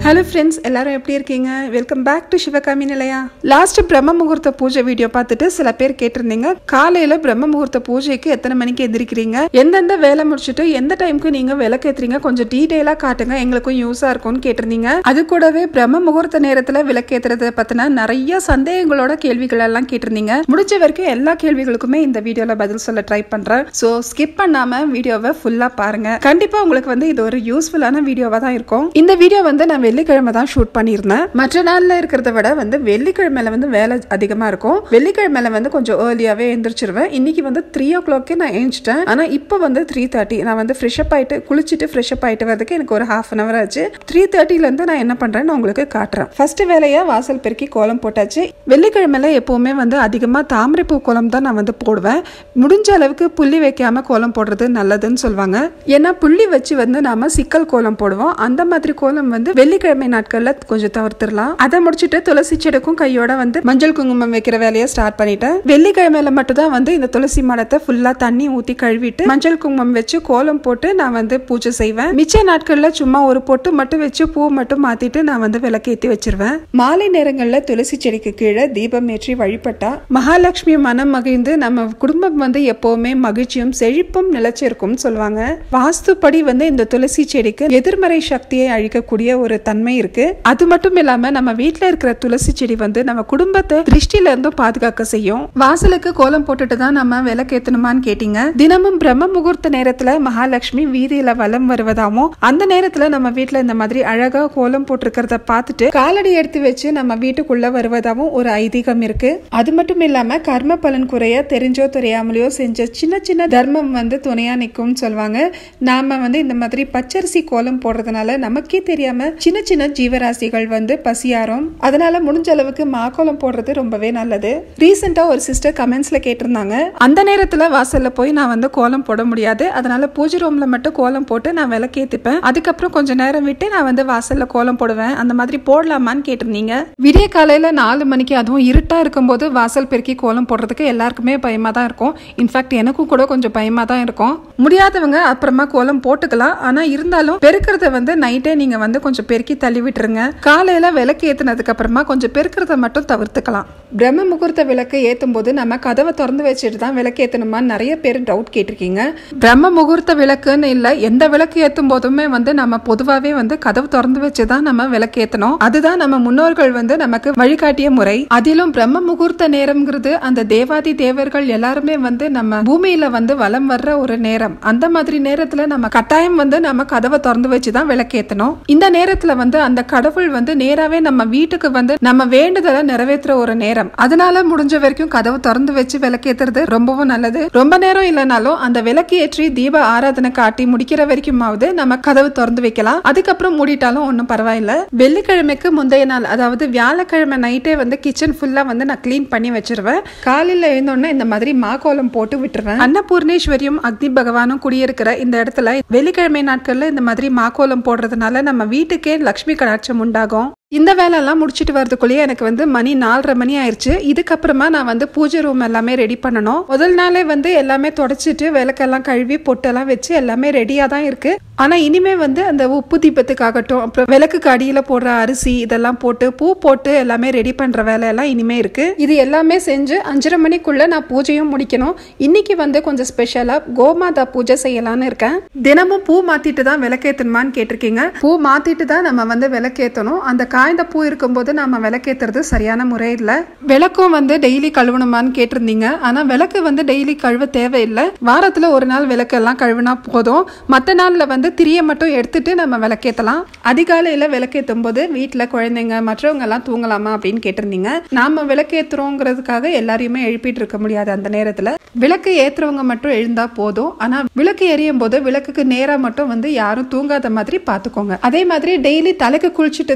hello friends எல்லாரும் எப்படி இருக்கீங்க வெல்கம் பேக் டு சிவகாமி நிலையா லாஸ்ட் பிரம்ம முகூர்த்த பூஜை வீடியோ பார்த்துட்டு சில பேர் கேட்டிருந்தீங்க காலையில பிரம்ம முகூர்த்த பூஜைக்கு எத்தனை மணிக்கு எந்திரிக்கிறீங்க எந்தெந்த வேலை முடிச்சுட்டு எந்த டைமுக்கு நீங்க விளக்கேத்துறீங்க கொஞ்சம் டீடைலா காட்டுங்க எங்களுக்கும் யூஸா இருக்கும்னு கேட்டிருந்தீங்க அது கூடவே பிரம்ம முகூர்த்த நேரத்துல விளக்கேத்துறத பத்தின நிறைய சந்தேகங்களோட கேள்விகள் எல்லாம் கேட்டிருந்தீங்க முடிஞ்ச வரைக்கும் எல்லா கேள்விகளுக்குமே இந்த வீடியோல பதில் சொல்ல ட்ரை பண்றேன் ஸோ ஸ்கிப் பண்ணாம வீடியோவை ஃபுல்லா பாருங்க கண்டிப்பா உங்களுக்கு வந்து இது ஒரு யூஸ்ஃபுல்லான வீடியோவா தான் இருக்கும் இந்த வீடியோ வந்து நான் வெள்ளிக்கிழமை தான் ஷூட் பண்ணியிருந்தேன் மற்ற நாள்ல இருக்கிறத விட வந்து வெள்ளிக்கிழமையில வந்து வேலை அதிகமா இருக்கும் வெள்ளிக்கிழமையில வந்து கொஞ்சம் ஏர்லியாவே எந்திரிச்சிருவேன் இன்னைக்கு வந்து த்ரீ ஓ கிளாக்கே நான் எழுந்துட்டேன் ஆனா இப்போ வந்து த்ரீ தேர்ட்டி நான் வந்து ஃப்ரெஷ் அப் ஆயிட்டு குளிச்சுட்டு ஃப்ரெஷ் அப் ஆயிட்டு வரதுக்கு எனக்கு ஒரு ஹாஃப் அன் அவர் ஆச்சு த்ரீ தேர்ட்டில இருந்து நான் என்ன பண்றேன்னு உங்களுக்கு காட்டுறேன் ஃபர்ஸ்ட் வேலையா வாசல் பெருக்கி கோலம் போட்டாச்சு வெள்ளிக்கிழமையில எப்பவுமே வந்து அதிகமா தாமரைப்பூ கோலம் தான் நான் வந்து போடுவேன் முடிஞ்ச அளவுக்கு புள்ளி வைக்காம கோலம் போடுறது நல்லதுன்னு சொல்லுவாங்க ஏன்னா புள்ளி வச்சு வந்து நாம சிக்கல் கோலம் போடுவோம் அந்த மாதிரி கோலம் வந்து வெள்ளிக்கிழமை நாட்கள்ல கொஞ்சம் தவிர்த்திடலாம் அதை முடிச்சுட்டு துளசி செடிக்கும் கையோட வந்து மஞ்சள் குங்குமம் வைக்கிற வேலையை ஸ்டார்ட் பண்ணிட்டேன் வெள்ளிக்கிழமையில மட்டும் தான் வந்து இந்த துளசி மடத்தை ஃபுல்லா தண்ணி ஊத்தி கழுவிட்டு மஞ்சள் குங்குமம் வச்சு கோலம் போட்டு நான் வந்து பூஜை செய்வேன் மிச்ச நாட்கள்ல சும்மா ஒரு பொட்டு மட்டும் வச்சு பூ மட்டும் மாத்திட்டு நான் வந்து விளக்கேத்தி வச்சிருவேன் மாலை நேரங்கள்ல துளசி செடிக்கு கீழே தீபம் ஏற்றி வழிபட்டா மகாலட்சுமி மனம் மகிழ்ந்து நம்ம குடும்பம் வந்து எப்பவுமே மகிழ்ச்சியும் செழிப்பும் நிலைச்சிருக்கும்னு சொல்லுவாங்க வாஸ்துப்படி வந்து இந்த துளசி செடிக்கு எதிர்மறை சக்தியை அழிக்கக்கூடிய ஒரு தன்மை இருக்கு அது மட்டும் இல்லாம நம்ம வீட்ல இருக்கிற துளசி செடி வந்து நம்ம குடும்பத்தை திருஷ்டில இருந்தும் பாதுகாக்க செய்யும் வாசலுக்கு கோலம் போட்டுட்டு தான் நம்ம விளக்கேத்தணுமான்னு கேட்டீங்க தினமும் பிரம்ம முகூர்த்த நேரத்துல மகாலட்சுமி வீதியில வலம் வருவதாகவும் அந்த நேரத்துல நம்ம வீட்ல இந்த மாதிரி அழகா கோலம் போட்டிருக்கிறத பார்த்துட்டு காலடி எடுத்து வச்சு நம்ம வீட்டுக்குள்ள வருவதாகவும் ஒரு ஐதீகம் இருக்கு அது மட்டும் இல்லாம கர்ம பலன் குறைய தெரிஞ்சோ தெரியாமலையோ செஞ்ச சின்ன சின்ன தர்மம் வந்து துணையா நிக்கும்னு சொல்லுவாங்க நாம வந்து இந்த மாதிரி பச்சரிசி கோலம் போடுறதுனால நமக்கே தெரியாம சின்ன சின்ன ஜீவராசிகள் வந்து பசியாரும் அதனால முடிஞ்ச அளவுக்கு மாக்கோலம் போடுறது ரொம்பவே நல்லது ரீசெண்டா ஒரு சிஸ்டர் கமெண்ட்ஸ்ல கேட்டிருந்தாங்க அந்த நேரத்துல வாசல்ல போய் நான் வந்து கோலம் போட முடியாது அதனால பூஜை ரூம்ல மட்டும் கோலம் போட்டு நான் விளக்கேத்திப்பேன் அதுக்கப்புறம் கொஞ்ச நேரம் விட்டு நான் வந்து வாசல்ல கோலம் போடுவேன் அந்த மாதிரி போடலாமான்னு கேட்டிருந்தீங்க விடிய காலையில நாலு மணிக்கு அதுவும் இருட்டா இருக்கும்போது வாசல் பெருக்கி கோலம் போடுறதுக்கு எல்லாருக்குமே பயமா தான் இருக்கும் இன்ஃபேக்ட் எனக்கும் கூட கொஞ்சம் பயமா தான் இருக்கும் முடியாதவங்க அப்புறமா கோலம் போட்டுக்கலாம் ஆனா இருந்தாலும் பெருக்கிறத வந்து நைட்டே நீங்க வந்து கொஞ்சம் பெருக்கி தள்ளி விட்டுருங்க காலையில விளக்கு ஏத்துனதுக்கு அப்புறமா கொஞ்சம் பெருக்கிறத மட்டும் தவிர்த்துக்கலாம் பிரம்ம முகூர்த்த விளக்கு ஏத்தும் போது நம்ம கதவை திறந்து வச்சுட்டு தான் விளக்கு ஏத்தணுமான்னு நிறைய பேர் டவுட் கேட்டிருக்கீங்க பிரம்ம முகூர்த்த விளக்குன்னு இல்ல எந்த விளக்கு ஏத்தும் போதுமே வந்து நம்ம பொதுவாவே வந்து கதவு திறந்து வச்சு தான் நம்ம விளக்கு ஏத்தணும் அதுதான் நம்ம முன்னோர்கள் வந்து நமக்கு வழிகாட்டிய முறை அதிலும் பிரம்ம முகூர்த்த நேரம்ங்கிறது அந்த தேவாதி தேவர்கள் எல்லாருமே வந்து நம்ம பூமியில வந்து வலம் வர்ற ஒரு நேரம் அந்த மாதிரி நேரத்துல நம்ம கட்டாயம் வந்து நம்ம கதவை திறந்து வச்சு தான் விளக்கேத்தணும் இந்த நேரத்துல வந்து அந்த கடவுள் வந்து நேராவே நம்ம வீட்டுக்கு வந்து நம்ம வேண்டுதலை நிறைவேற்றுற ஒரு நேரம் அதனால முடிஞ்ச வரைக்கும் கதவை திறந்து வச்சு விளக்கேத்துறது ரொம்பவும் நல்லது ரொம்ப நேரம் இல்லைனாலும் அந்த விளக்கு ஏற்றி தீப ஆராதனை காட்டி முடிக்கிற வரைக்குமாவது நம்ம கதவு திறந்து வைக்கலாம் அதுக்கப்புறம் மூடிட்டாலும் ஒன்றும் பரவாயில்ல வெள்ளிக்கிழமைக்கு முந்தைய நாள் அதாவது வியாழக்கிழமை நைட்டே வந்து கிச்சன் ஃபுல்லா வந்து நான் க்ளீன் பண்ணி வச்சிருவேன் காலையில எழுந்தோடனே இந்த மாதிரி மாக்கோலம் போட்டு விட்டுருவேன் அன்னபூர்ணேஸ்வரியும் அக்னி பகவானும் குடியிருக்கிற இந்த இடத்துல வெள்ளிக்கிழமை நாட்கள்ல இந்த மாதிரி மாக்கோலம் போடுறதுனால நம்ம வீட்டுக்கே லக்ஷ்மி கடாட்சம் உண்டாகும் இந்த வேலையெல்லாம் முடிச்சிட்டு வரதுக்குள்ளேயே எனக்கு வந்து மணி நாலரை மணி ஆயிடுச்சு இதுக்கப்புறமா நான் வந்து பூஜை ரூம் எல்லாமே ரெடி பண்ணணும் முதல் நாளே வந்து எல்லாமே தொடச்சிட்டு விளக்கெல்லாம் கழுவி பொட்டெல்லாம் வச்சு எல்லாமே ரெடியாக தான் இருக்கு ஆனால் இனிமே வந்து அந்த உப்பு தீபத்துக்காகட்டும் அப்புறம் விளக்குக்கு அடியில் போடுற அரிசி இதெல்லாம் போட்டு பூ போட்டு எல்லாமே ரெடி பண்ணுற வேலையெல்லாம் இனிமே இருக்கு இது எல்லாமே செஞ்சு அஞ்சரை மணிக்குள்ள நான் பூஜையும் முடிக்கணும் இன்னைக்கு வந்து கொஞ்சம் ஸ்பெஷலாக கோமாதா பூஜை செய்யலான்னு இருக்கேன் தினமும் பூ மாத்திட்டு தான் விளக்கேத்தணுமான்னு கேட்டிருக்கீங்க பூ மாத்திட்டு தான் நம்ம வந்து விளக்கேற்றணும் அந்த காய்ந்த பூ இருக்கும்போது நம்ம விளக்கேற்றுறது சரியான முறை இல்லை விளக்கும் வந்து டெய்லி கழுவணுமான்னு கேட்டிருந்தீங்க ஆனால் விளக்கு வந்து டெய்லி கழுவ தேவையில்லை வாரத்தில் ஒரு நாள் விளக்கெல்லாம் கழுவினா போதும் மற்ற நாளில் வந்து திரியை மட்டும் எடுத்துட்டு நம்ம விளக்கேற்றலாம் அதிகாலையில் விளக்கேற்றும் போது வீட்டில் குழந்தைங்க மற்றவங்க எல்லாம் தூங்கலாமா அப்படின்னு கேட்டிருந்தீங்க நாம விளக்கேற்றுறோங்கிறதுக்காக எல்லாரையுமே எழுப்பிட்டு இருக்க முடியாது அந்த நேரத்தில் விளக்கு ஏற்றுறவங்க மட்டும் எழுந்தா போதும் ஆனால் விளக்கு எரியும் போது விளக்குக்கு நேராக மட்டும் வந்து யாரும் தூங்காத மாதிரி பார்த்துக்கோங்க அதே மாதிரி டெய்லி தலைக்கு குளிச்சுட்டு தான் நம்ம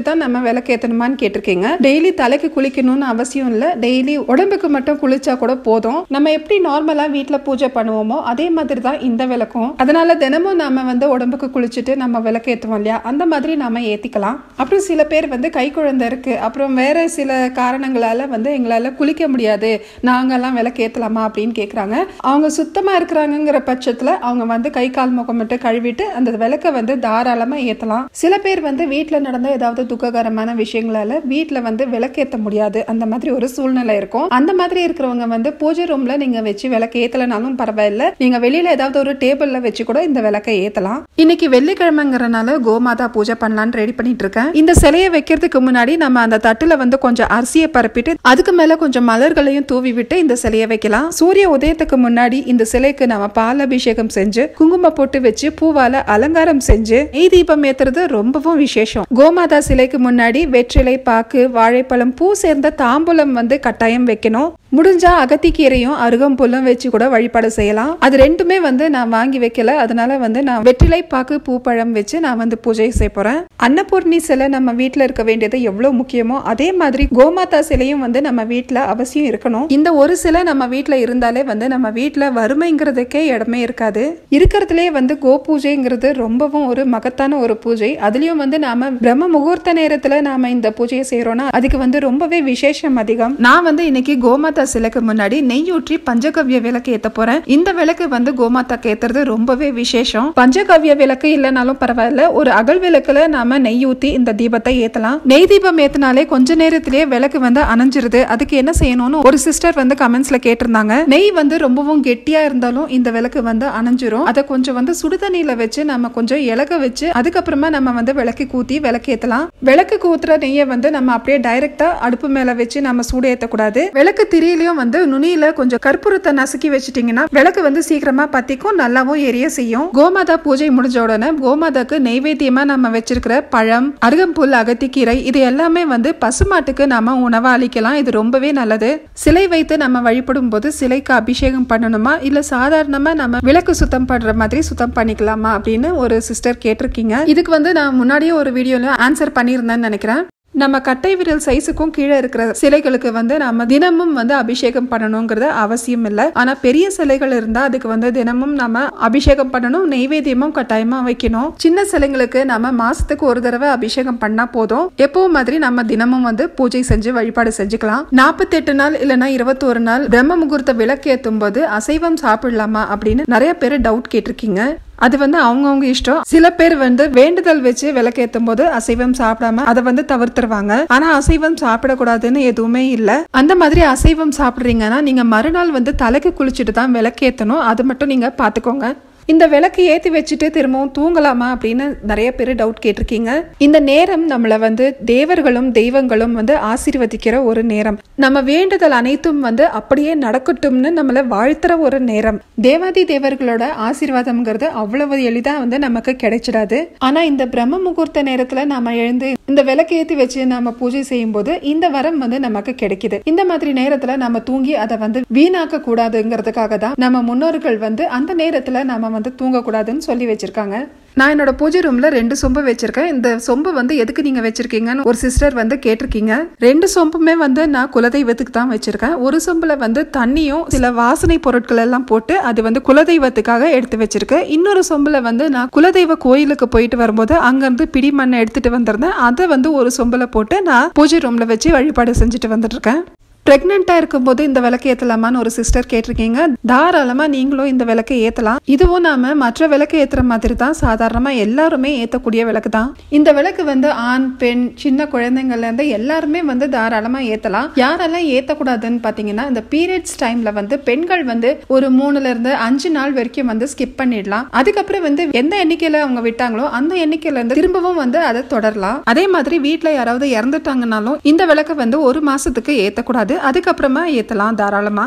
விளக்கேற்றணுமான்னு கேட்டிருக்கீங்க டெய்லி தலைக்கு குளிக்கணும்னு அவசியம் இல்லை டெய்லி உடம்புக்கு மட்டும் குளிச்சா கூட போதும் நம்ம எப்படி நார்மலா வீட்ல பூஜை பண்ணுவோமோ அதே மாதிரி தான் இந்த விளக்கும் அதனால தினமும் நாம வந்து உடம்புக்கு குளிச்சுட்டு நம்ம விளக்கு ஏற்றுவோம் இல்லையா அந்த மாதிரி நாம ஏத்திக்கலாம் அப்புறம் சில பேர் வந்து கை குழந்தை இருக்கு அப்புறம் வேற சில காரணங்களால வந்து எங்களால குளிக்க முடியாது நாங்கெல்லாம் விளக்கு ஏத்தலாமா அப்படின்னு கேக்குறாங்க அவங்க சுத்தமா இருக்கிறாங்கங்கிற பட்சத்துல அவங்க வந்து கை கால் முகம் மட்டும் கழுவிட்டு அந்த விளக்க வந்து தாராளமா ஏத்தலாம் சில பேர் வந்து வீட்ல நடந்த ஏதாவது துக்ககரமான விஷயங்களால வீட்ல வந்து விளக்கேத்த முடியாது அந்த மாதிரி ஒரு சூழ்நிலை இருக்கும் அந்த மாதிரி இருக்கிறவங்க வந்து பூஜை ரூம்ல நீங்க வச்சு விளக்கு ஏத்தலனாலும் பரவாயில்ல நீங்க வெளியில ஏதாவது ஒரு டேபிள்ல வச்சு கூட இந்த விளக்கை ஏத்தலாம் இன்னைக்கு வெள்ளிக்கிழமைங்கிறனால கோமாதா பூஜை பண்ணலாம்னு ரெடி பண்ணிட்டு இருக்கேன் இந்த சிலையை வைக்கிறதுக்கு முன்னாடி நம்ம அந்த தட்டுல வந்து கொஞ்சம் அரிசியை பரப்பிட்டு அதுக்கு மேல கொஞ்சம் மலர்களையும் தூவி விட்டு இந்த சிலையை வைக்கலாம் சூரிய உதயத்துக்கு முன்னாடி இந்த சிலைக்கு நம்ம பால் அபிஷேகம் செஞ்சு குங்கும போட்டு வச்சு பூவால அலங்காரம் செஞ்சு நெய் தீபம் ஏத்துறது ரொம்பவும் விசேஷம் கோமாதா சிலைக்கு முன்னாடி வெற்றிலை பாக்கு வாழைப்பழம் பூ சேர்ந்த தாம்பூலம் வந்து கட்டாயம் வைக்கணும் முடிஞ்சா அகத்திக்கீரையும் அருகம்புல்லும் வச்சு கூட வழிபாடு செய்யலாம் அது ரெண்டுமே வந்து நான் வாங்கி வைக்கல அதனால வந்து நான் வெற்றிலை பாக்கு பூப்பழம் வச்சு நான் வந்து பூஜை செய்ய போறேன் அன்னபூர்ணி சிலை நம்ம வீட்ல இருக்க வேண்டியது எவ்வளவு முக்கியமோ அதே மாதிரி கோமாதா சிலையும் வந்து நம்ம வீட்ல அவசியம் இருக்கணும் இந்த ஒரு சிலை நம்ம வீட்ல இருந்தாலே வந்து நம்ம வீட்ல வறுமைங்கிறதுக்கே இடமே இருக்காது இருக்கிறதுலே வந்து கோ பூஜைங்கிறது ரொம்பவும் ஒரு மகத்தான ஒரு பூஜை அதுலயும் வந்து நாம பிரம்ம முகூர்த்த நேரத்துல நாம இந்த பூஜையை செய்யறோம்னா அதுக்கு வந்து ரொம்பவே விசேஷம் அதிகம் நான் வந்து இன்னைக்கு கோமாதா சிலைக்கு முன்னாடி நெய் ஊற்றி பஞ்சகவ்ய விளக்கு ஏத்த போறேன் இந்த விளக்கு வந்து கோமாதாக்கு ஏத்துறது ரொம்பவே விசேஷம் பஞ்சகவ்ய விளக்கு இல்லைனாலும் பரவாயில்ல ஒரு அகல் விளக்குல நாம நெய் ஊத்தி இந்த தீபத்தை ஏத்தலாம் நெய் தீபம் ஏத்தினாலே கொஞ்ச நேரத்திலேயே விளக்கு வந்து அணைஞ்சிருது அதுக்கு என்ன செய்யணும்னு ஒரு சிஸ்டர் வந்து கமெண்ட்ஸ்ல கேட்டிருந்தாங்க நெய் வந்து ரொம்பவும் கெட்டியா இருந்தாலும் இந்த விளக்கு வந்து அணைஞ்சிரும் அதை கொஞ்சம் வந்து சுடுதண்ணியில வச்சு நம்ம கொஞ்சம் இலக வச்சு அதுக்கப்புறமா நம்ம வந்து விளக்கு கூத்தி விளக்கு ஏத்தலாம் விளக்கு கூத்துற நெய்யை வந்து நம்ம அப்படியே டைரக்டா அடுப்பு மேல வச்சு நம்ம சூடு ஏத்தக்கூடாது விளக்கு திரியிலையும் வந்து நுனியில கொஞ்சம் கற்பூரத்தை நசுக்கி வச்சுட்டீங்கன்னா விளக்கு வந்து சீக்கிரமா பத்திக்கும் நல்லாவும் எரிய செய்யும் கோமாதா பூஜை முடிஞ்ச உடனே கோமாதாக்கு நெய்வேத்தியமா நம்ம வச்சிருக்கிற பழம் அருகம்புல் அகத்திக்கீரை இது எல்லாமே வந்து பசுமாட்டுக்கு நாம உணவா அளிக்கலாம் இது ரொம்பவே நல்லது சிலை வைத்து நம்ம வழிபடும் போது சிலைக்கு அபிஷேகம் பண்ணணுமா இல்ல சாதாரணமா நம்ம விளக்கு சுத்தம் பண்ற மாதிரி சுத்தம் பண்ணிக்கலாமா அப்படின்னு ஒரு சிஸ்டர் கேட்டிருக்கீங்க இதுக்கு வந்து நான் முன்னாடியே ஒரு வீடியோல ஆன்சர் பண்ணியிருந்தேன்னு நினைக்கிறேன் நம்ம கட்டை விரல் சைஸுக்கும் கீழே இருக்கிற சிலைகளுக்கு வந்து நம்ம தினமும் வந்து அபிஷேகம் பண்ணணுங்கிறது அவசியம் இல்லை ஆனா பெரிய சிலைகள் இருந்தா அதுக்கு வந்து தினமும் நம்ம அபிஷேகம் பண்ணணும் நெய்வேத்தியமும் கட்டாயமா வைக்கணும் சின்ன சிலைங்களுக்கு நம்ம மாசத்துக்கு ஒரு தடவை அபிஷேகம் பண்ணா போதும் எப்பவும் மாதிரி நம்ம தினமும் வந்து பூஜை செஞ்சு வழிபாடு செஞ்சுக்கலாம் நாற்பத்தி எட்டு நாள் இல்லைன்னா இருபத்தோரு நாள் பிரம்ம முகூர்த்த விளக்கு ஏத்தும் போது அசைவம் சாப்பிடலாமா அப்படின்னு நிறைய பேர் டவுட் கேட்டிருக்கீங்க அது வந்து அவங்கவுங்க இஷ்டம் சில பேர் வந்து வேண்டுதல் வச்சு விளக்கேற்றும் போது அசைவம் சாப்பிடாம அதை வந்து தவிர்த்துருவாங்க ஆனா அசைவம் சாப்பிடக்கூடாதுன்னு எதுவுமே இல்ல அந்த மாதிரி அசைவம் சாப்பிடுறீங்கன்னா நீங்க மறுநாள் வந்து தலைக்கு குளிச்சுட்டு தான் விளக்கேற்றணும் அது மட்டும் நீங்க பாத்துக்கோங்க இந்த விளக்கு ஏற்றி வச்சுட்டு திரும்பவும் தூங்கலாமா அப்படின்னு நிறைய பேர் டவுட் கேட்டிருக்கீங்க இந்த நேரம் நம்மளை வந்து தேவர்களும் தெய்வங்களும் வந்து ஆசீர்வதிக்கிற ஒரு நேரம் நம்ம வேண்டுதல் அனைத்தும் வந்து அப்படியே நடக்கட்டும்னு நம்மளை வாழ்த்துற ஒரு நேரம் தேவாதி தேவர்களோட ஆசீர்வாதம்ங்கிறது அவ்வளவு எளிதா வந்து நமக்கு கிடைச்சிடாது ஆனா இந்த பிரம்ம முகூர்த்த நேரத்துல நாம எழுந்து இந்த விளக்கு ஏற்றி வச்சு நம்ம பூஜை செய்யும் போது இந்த வரம் வந்து நமக்கு கிடைக்குது இந்த மாதிரி நேரத்துல நம்ம தூங்கி அதை வந்து வீணாக்க கூடாதுங்கிறதுக்காக தான் நம்ம முன்னோர்கள் வந்து அந்த நேரத்துல நம்ம வந்து தூங்கக்கூடாதுன்னு சொல்லி வச்சிருக்காங்க நான் என்னோட பூஜை ரூம்ல ரெண்டு சொம்பு வச்சிருக்கேன் இந்த சொம்பு வந்து எதுக்கு நீங்க வச்சிருக்கீங்கன்னு ஒரு சிஸ்டர் வந்து கேட்டிருக்கீங்க ரெண்டு சொம்புமே வந்து நான் குலதெய்வத்துக்கு தான் வச்சிருக்கேன் ஒரு சொம்புல வந்து தண்ணியும் சில வாசனை பொருட்கள் எல்லாம் போட்டு அது வந்து குலதெய்வத்துக்காக எடுத்து வச்சிருக்கேன் இன்னொரு சொம்புல வந்து நான் குலதெய்வ கோயிலுக்கு போயிட்டு வரும்போது அங்கிருந்து பிடி மண்ணை எடுத்துட்டு வந்திருந்தேன் அதை வந்து ஒரு சொம்புல போட்டு நான் பூஜை ரூம்ல வச்சு வழிபாடு செஞ்சுட்டு வந்துட்டு இருக்கேன் பிரெக்னெண்டா இருக்கும்போது இந்த விளக்கு ஏத்தலாமான்னு ஒரு சிஸ்டர் கேட்டிருக்கீங்க தாராளமா நீங்களும் இந்த விளக்கை ஏத்தலாம் இதுவும் நாம மற்ற விளக்கு ஏத்துற மாதிரி தான் சாதாரணமா எல்லாருமே ஏத்தக்கூடிய விளக்கு தான் இந்த விளக்கு வந்து ஆண் பெண் சின்ன குழந்தைங்கள்ல இருந்து எல்லாருமே வந்து தாராளமா ஏத்தலாம் யாரெல்லாம் ஏத்தக்கூடாதுன்னு பாத்தீங்கன்னா இந்த பீரியட்ஸ் டைம்ல வந்து பெண்கள் வந்து ஒரு மூணுல இருந்து அஞ்சு நாள் வரைக்கும் வந்து ஸ்கிப் பண்ணிடலாம் அதுக்கப்புறம் வந்து எந்த எண்ணிக்கையில அவங்க விட்டாங்களோ அந்த எண்ணிக்கையில இருந்து திரும்பவும் வந்து அதை தொடரலாம் அதே மாதிரி வீட்ல யாராவது இறந்துட்டாங்கனாலும் இந்த விளக்கை வந்து ஒரு மாசத்துக்கு ஏத்தக்கூடாது அதுக்கப்புறமா ஏத்தலாம் தாராளமா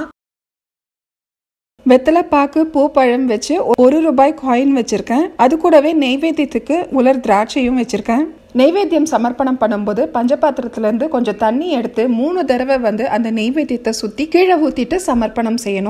வெத்தலை பாக்கு பூ பழம் வச்சு ஒரு ரூபாய் காயின் வச்சிருக்கேன் அது கூடவே நெய்வேத்தியத்துக்கு உலர் திராட்சையும் வச்சிருக்கேன் நெய்வேத்தியம் சமர்ப்பணம் பண்ணும்போது பஞ்சபாத்திரத்துல இருந்து கொஞ்சம் தண்ணி எடுத்து மூணு தடவை வந்து அந்த நெய்வேத்தியத்தை சுத்தி கீழே ஊத்திட்டு சமர்ப்பணம் செய்யணும்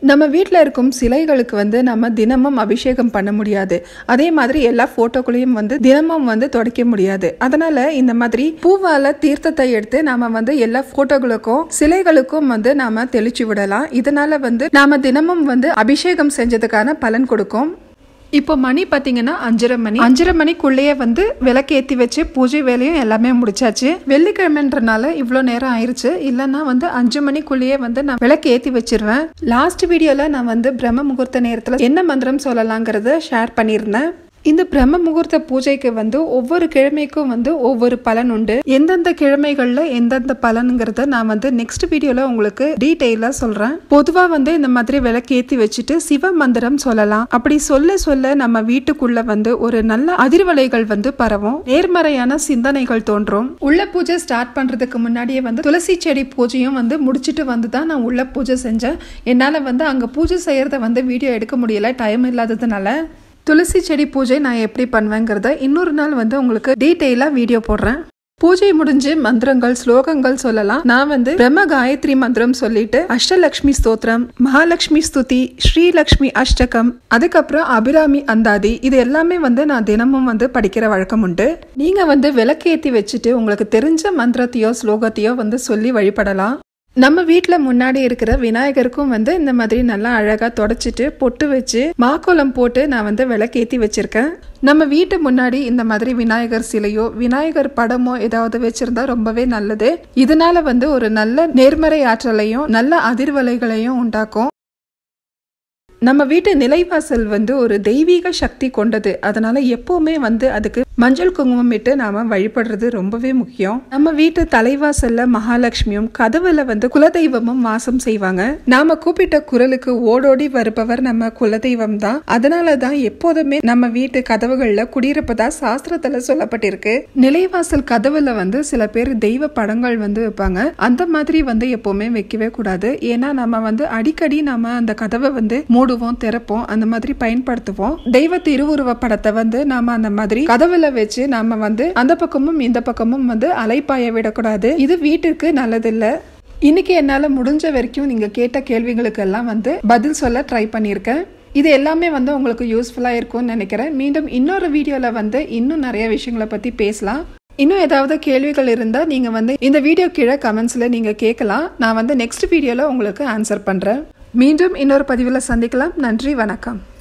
நம்ம வீட்டில் இருக்கும் சிலைகளுக்கு வந்து நம்ம தினமும் அபிஷேகம் பண்ண முடியாது அதே மாதிரி எல்லா போட்டோக்களையும் வந்து தினமும் வந்து துடைக்க முடியாது அதனால இந்த மாதிரி பூவால தீர்த்தத்தை எடுத்து நாம வந்து எல்லா போட்டோகளுக்கும் சிலைகளுக்கும் வந்து நாம தெளிச்சு விடலாம் இதனால வந்து நாம தினமும் வந்து அபிஷேகம் செஞ்சதுக்கான பலன் கொடுக்கும் இப்போ மணி பார்த்தீங்கன்னா அஞ்சரை மணி அஞ்சரை மணிக்குள்ளேயே வந்து விளக்கேற்றி வச்சு பூஜை வேலையும் எல்லாமே முடிச்சாச்சு வெள்ளிக்கிழமைன்றனால இவ்வளோ நேரம் ஆயிருச்சு இல்லைன்னா வந்து அஞ்சு மணிக்குள்ளேயே வந்து நான் விளக்கு ஏற்றி வச்சிருவேன் லாஸ்ட் வீடியோவில் நான் வந்து பிரம்ம முகூர்த்த நேரத்தில் என்ன மந்திரம் சொல்லலாங்கிறத ஷேர் பண்ணியிருந்தேன் இந்த பிரம்ம முகூர்த்த பூஜைக்கு வந்து ஒவ்வொரு கிழமைக்கும் வந்து ஒவ்வொரு பலன் உண்டு எந்தெந்த கிழமைகள்ல எந்தெந்த பலனுங்கிறத நான் வந்து நெக்ஸ்ட் வீடியோல உங்களுக்கு டீட்டெயிலா சொல்றேன் பொதுவா வந்து இந்த மாதிரி விளக்கேத்தி வச்சுட்டு சிவ மந்திரம் சொல்லலாம் அப்படி சொல்ல சொல்ல நம்ம வீட்டுக்குள்ள வந்து ஒரு நல்ல அதிர்வலைகள் வந்து பரவும் நேர்மறையான சிந்தனைகள் தோன்றும் உள்ள பூஜை ஸ்டார்ட் பண்றதுக்கு முன்னாடியே வந்து துளசி செடி பூஜையும் வந்து முடிச்சுட்டு வந்து தான் நான் உள்ள பூஜை செஞ்சேன் என்னால வந்து அங்க பூஜை செய்யறத வந்து வீடியோ எடுக்க முடியல டைம் இல்லாததுனால துளசி செடி பூஜை நான் எப்படி பண்ணுவேங்கிறத இன்னொரு நாள் வந்து உங்களுக்கு டீட்டெயிலாக வீடியோ போடுறேன் பூஜை முடிஞ்சு மந்திரங்கள் ஸ்லோகங்கள் சொல்லலாம் நான் வந்து பிரம்ம காயத்ரி மந்திரம் சொல்லிட்டு அஷ்டலக்ஷ்மி ஸ்தோத்திரம் மகாலட்சுமி ஸ்துதி ஸ்ரீலக்ஷ்மி அஷ்டகம் அதுக்கப்புறம் அபிராமி அந்தாதி இது எல்லாமே வந்து நான் தினமும் வந்து படிக்கிற வழக்கம் உண்டு நீங்க வந்து விளக்கேத்தி வச்சுட்டு உங்களுக்கு தெரிஞ்ச மந்திரத்தையோ ஸ்லோகத்தையோ வந்து சொல்லி வழிபடலாம் நம்ம வீட்டில் முன்னாடி இருக்கிற விநாயகருக்கும் வந்து இந்த மாதிரி நல்லா அழகாக தொடச்சிட்டு பொட்டு வச்சு மாக்கோலம் போட்டு நான் வந்து விளக்கேற்றி வச்சிருக்கேன் நம்ம வீட்டு முன்னாடி இந்த மாதிரி விநாயகர் சிலையோ விநாயகர் படமோ ஏதாவது வச்சிருந்தா ரொம்பவே நல்லது இதனால வந்து ஒரு நல்ல நேர்மறை ஆற்றலையும் நல்ல அதிர்வலைகளையும் உண்டாக்கும் நம்ம வீட்டு நிலைவாசல் வந்து ஒரு தெய்வீக சக்தி கொண்டது அதனால எப்பவுமே வந்து அதுக்கு மஞ்சள் குங்குமம் இட்டு நாம வழிபடுறது ரொம்பவே முக்கியம் நம்ம வீட்டு தலைவாசல்ல மகாலட்சுமியும் கதவுல வந்து குலதெய்வமும் வாசம் செய்வாங்க நாம கூப்பிட்ட குரலுக்கு ஓடோடி வருபவர் நம்ம குலதெய்வம் தான் அதனால தான் எப்போதுமே நம்ம வீட்டு கதவுகள்ல குடியிருப்பதா சாஸ்திரத்துல சொல்லப்பட்டிருக்கு நிலைவாசல் கதவுல வந்து சில பேர் தெய்வ படங்கள் வந்து வைப்பாங்க அந்த மாதிரி வந்து எப்பவுமே வைக்கவே கூடாது ஏன்னா நம்ம வந்து அடிக்கடி நம்ம அந்த கதவை வந்து மூடுவோம் திறப்போம் அந்த மாதிரி பயன்படுத்துவோம் தெய்வ திருவுருவ படத்தை வந்து நாம அந்த மாதிரி கதவுல வச்சு நாம வந்து அந்த பக்கமும் இந்த பக்கமும் வந்து அலைப்பாய விடக்கூடாது இது வீட்டிற்கு நல்லதில்லை இன்னைக்கு என்னால் முடிஞ்ச வரைக்கும் நீங்கள் கேட்ட கேள்விகளுக்கெல்லாம் வந்து பதில் சொல்ல ட்ரை பண்ணியிருக்கேன் இது எல்லாமே வந்து உங்களுக்கு யூஸ்ஃபுல்லாக இருக்கும்னு நினைக்கிறேன் மீண்டும் இன்னொரு வீடியோவில் வந்து இன்னும் நிறைய விஷயங்களை பற்றி பேசலாம் இன்னும் ஏதாவது கேள்விகள் இருந்தால் நீங்கள் வந்து இந்த வீடியோ கீழே கமெண்ட்ஸில் நீங்கள் கேட்கலாம் நான் வந்து நெக்ஸ்ட் வீடியோவில் உங்களுக்கு ஆன்சர் பண்ணுறேன் மீண்டும் இன்னொரு பதிவில் சந்திக்கலாம் நன்றி வணக்கம்